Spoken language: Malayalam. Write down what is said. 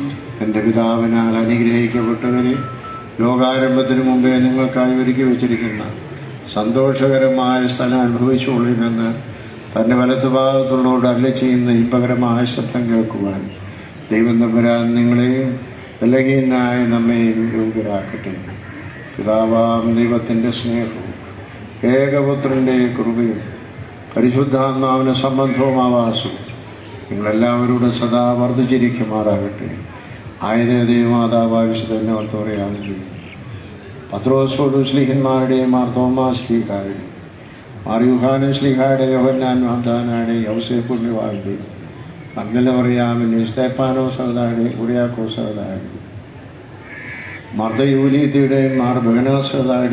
എൻ്റെ പിതാവിനാൽ അനുഗ്രഹിക്കപ്പെട്ടവരെ ലോകാരംഭത്തിന് മുമ്പേ നിങ്ങൾക്കായി ഒരുക്കി വച്ചിരിക്കുന്ന സന്തോഷകരമായ സ്ഥലം അനുഭവിച്ചുകൊള്ളിനെന്ന് തൻ്റെ വലത്തുഭാഗത്തുള്ളവരോട് അല്ല ചെയ്യുന്ന ഇമ്പകരമായ ശബ്ദം കേൾക്കുവാൻ ദൈവം തമ്പുരാൻ നിങ്ങളെയും ബലഹീനായ നമ്മെയും യോഗ്യരാക്കട്ടെ പിതാവാം ദൈവത്തിൻ്റെ സ്നേഹവും ഏകപുത്രൻ്റെ കൃപയും പരിശുദ്ധാത്മാവിന് സംബന്ധവും ആവാസവും നിങ്ങളെല്ലാവരോടും സദാ വർദ്ധിച്ചിരിക്കുമാറാകട്ടെ ആയതേ ദൈവമാതാവാവശ്യത്തെ ഓർത്ത് പറയുകയാണെങ്കിൽ പത്രോസോടും സ്ലീഹന്മാരുടെയും മാർ തോമാ ശ്ലീഹായുടെയും മാർ യുഹാനും ശ്ലീഹായുടെ യോഹന്നാൻ മാതാനായുടെ യൗസേപ്പുണ്യവാളുടെയും മഗ്നല പറയാമിൻ്റെ സ്തേപ്പാനോ സഹതായുടെ ഉറിയാക്കോ സഹതായുടെ മർദ്ദയൂലീത്തിയുടെയും മാർ ബഹനോ സഹതായുടെ